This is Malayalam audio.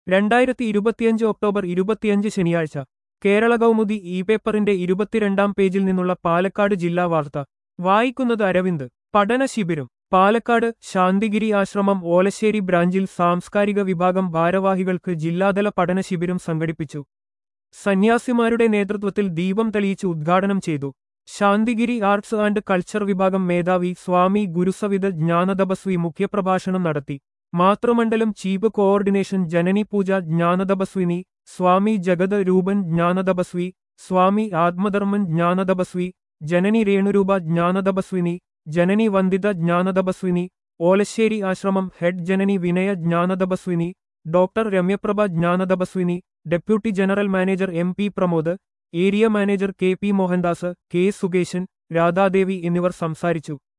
രണ്ടായിരത്തി ഇരുപത്തിയഞ്ച് ഒക്ടോബർ ഇരുപത്തിയഞ്ച് ശനിയാഴ്ച കേരള കൗമുദി ഇ പേപ്പറിന്റെ ഇരുപത്തിരണ്ടാം പേജിൽ നിന്നുള്ള പാലക്കാട് ജില്ലാ വാർത്ത വായിക്കുന്നത് അരവിന്ദ് പഠന ശിബിരം പാലക്കാട് ശാന്തിഗിരി ആശ്രമം ഓലശ്ശേരി ബ്രാഞ്ചിൽ സാംസ്കാരിക വിഭാഗം ഭാരവാഹികൾക്ക് ജില്ലാതല പഠന ശിബിരം സംഘടിപ്പിച്ചു സന്യാസിമാരുടെ നേതൃത്വത്തിൽ ദീപം തെളിയിച്ച് ഉദ്ഘാടനം ചെയ്തു ശാന്തിഗിരി ആർട്സ് ആൻഡ് കൾച്ചർ വിഭാഗം മേധാവി സ്വാമി ഗുരുസവിത ജ്ഞാനതപസ്വി മുഖ്യപ്രഭാഷണം നടത്തി മാതൃമണ്ഡലം ചീഫ് കോഓർഡിനേഷൻ ജനനി പൂജ ജ്ഞാനതപസ്വിനി സ്വാമി ജഗത് രൂപൻ ജ്ഞാനതപസ്വി സ്വാമി ആത്മധർമ്മൻ ജ്ഞാനതപസ്വി ജനനി രേണുരൂപ ജ്ഞാനതപസ്വിനി ജനനി വന്ദിത ജ്ഞാനതപസ്വിനി ഓലശ്ശേരി ആശ്രമം head Janani Vinaya Jnanathapaswini doctor Ramyaprabha Jnanathapaswini deputy general manager M P Pramod area manager K P Mohandas K Sukesan Radhadevi എന്നിവർ സംസാരിച്ചു